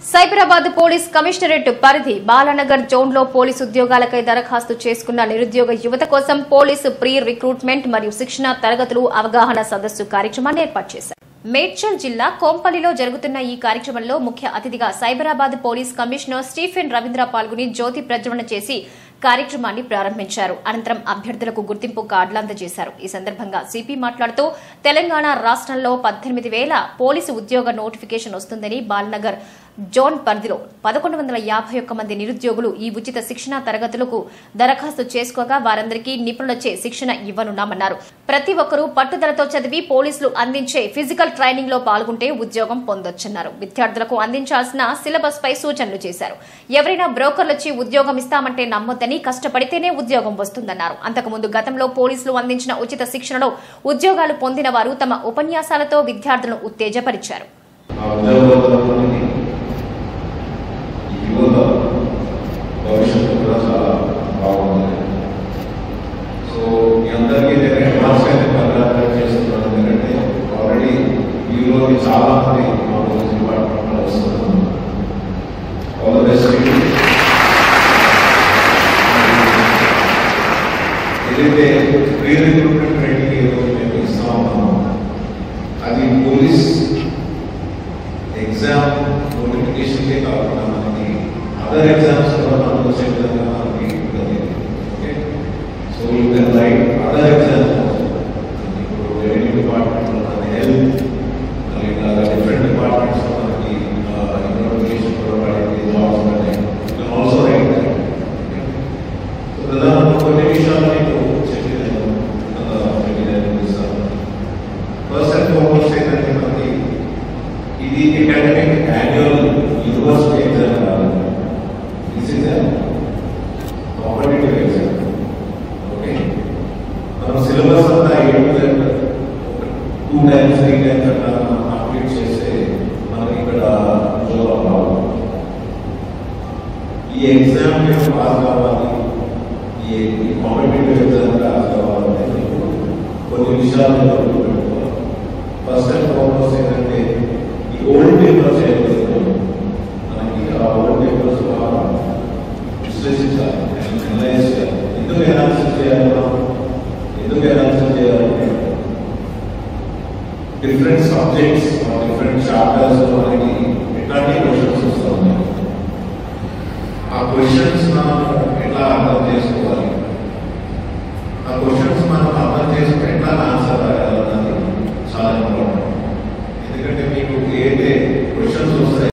Cyberabad police commissionerate పరిధి బాలానగర్ జోన్లో police ఉద్యోగాలకై దరఖాస్తు చేసుకున్న నిరుద్యోగ యువత కోసం పోలీసు ప్రీ రిక్రూట్మెంట్ మరియు శిక్షణ తరగతులు అవగాహన సదస్సు కార్యక్రమాన్ని ఏర్పాటు చేశారు మేడ్చల్ జిల్లా కోంపల్లిలో జరుగుతున్న ఈ కార్యక్రమంలో ముఖ్య అతిథిగా సైబరాబాద్ పోలీస్ కమిషనర్ స్టీఫెన్ రవీంద్ర పాల్గొని జ్యోతి ప్రజ్వలన చేసి కార్యక్రమాన్ని ప్రారంభించారు అనంతరం అభ్యర్థులకు గుర్తింపు కార్డులు అందజేశారు ఈ సందర్భంగా సిపి మాట్లాడుతూ తెలంగాణ రాష్ట్రంలో పద్దెనిమిది వేల పోలీసు ఉద్యోగ నోటిఫికేషన్ వస్తుందని బాలనగర్ జోన్ పరిధిలో పదకొండు వందల యాభై ఒక్క మంది నిరుద్యోగులు ఈ ఉచిత శిక్షణ తరగతులకు దరఖాస్తు చేసుకోగా వారందరికీ నిపుణులచే శిక్షణ ఇవ్వనున్నామన్నారు ప్రతి ఒక్కరూ పట్టుదలతో చదివి పోలీసులు అందించే ఫిజికల్ ట్రైనింగ్ లో పాల్గొంటే ఉద్యోగం పొందొచ్చన్నారు విద్యార్థులకు అందించాల్సిన సిలబస్ పై సూచనలు చేశారు ఎవరైనా బ్రోకర్లొచ్చి ఉద్యోగం ఇస్తామంటే నమ్మొద్దని కష్టపడితేనే ఉద్యోగం వస్తుందన్నారు అంతకుముందు గతంలో పోలీసులు అందించిన ఉచిత శిక్షణలో ఉద్యోగాలు పొందిన వారు తమ ఉపన్యాసాలతో విద్యార్థులను ఉత్తేజపరిచారు ఆ ఉద్యోగంలోని ఈ యువత భవిష్యత్తు కూడా చాలా బాగుంది సో మీ అందరికీ నేను అడ్వాన్స్ అయితే కంగ్రాచులేట్ చేస్తున్నాను ఎందుకంటే ఆల్రెడీ మీలోని చాలా మంది మా పోలీస్ డిపార్ట్మెంట్లో వస్తున్నాను ఆల్ ద బెస్ట్ ఏదైతే ప్రీ రిక్రూట్మెంట్ ట్రైనింగ్ ఈరోజు మేము ఇస్తా ఉన్నామో అది పోలీస్ ఎగ్జామ్ నోటిఫికేషన్కే కాకుండా మనకి అదర్ ఎగ్జామ్స్ కూడా మనకు వచ్చే విధంగా మనకి ఉంటుంది okay so you can write other exams ఇప్పుడు రెవెన్యూ డిపార్ట్మెంట్లో మన హెల్త్ ఇంకా డిఫరెంట్ డిపార్ట్మెంట్స్లో మనకి నోటిఫికేషన్ కూడా పడింది జాబ్స్ పడ్డాయి you can also write that so ప్రధానంగా కొన్ని విషయాలు మీకు చెప్పి నేను చెప్పి నేను ఇస్తాను ఫస్ట్ అండ్ ఫార్మోస్ట్ ఏంటంటే మనకి ఇది అకాడమిక్ యాన్యువల్ యూనివర్సిటీ ఎగ్జామ్ కాదు this is competitive exam okay మనం సిలబస్ అంతా ఏడు టూ టైమ్స్ త్రీ టైమ్స్ అట్లా మనం కంప్లీట్ చేస్తే మనకి ఇక్కడ ఉద్యోగం రావు ఈ ఎగ్జామ్ మేము పాస్ కావాలి ఈ కాంపిటేటివ్ ఎగ్జామ్ పాస్ కావాలంటే మీకు కొన్ని విషయాలు గుర్తుపెట్టుకోవాలి ఫస్ట్ అండ్ ఫార్మోస్ట్ ఏంటంటే ఈ ఓల్డ్ పేపర్స్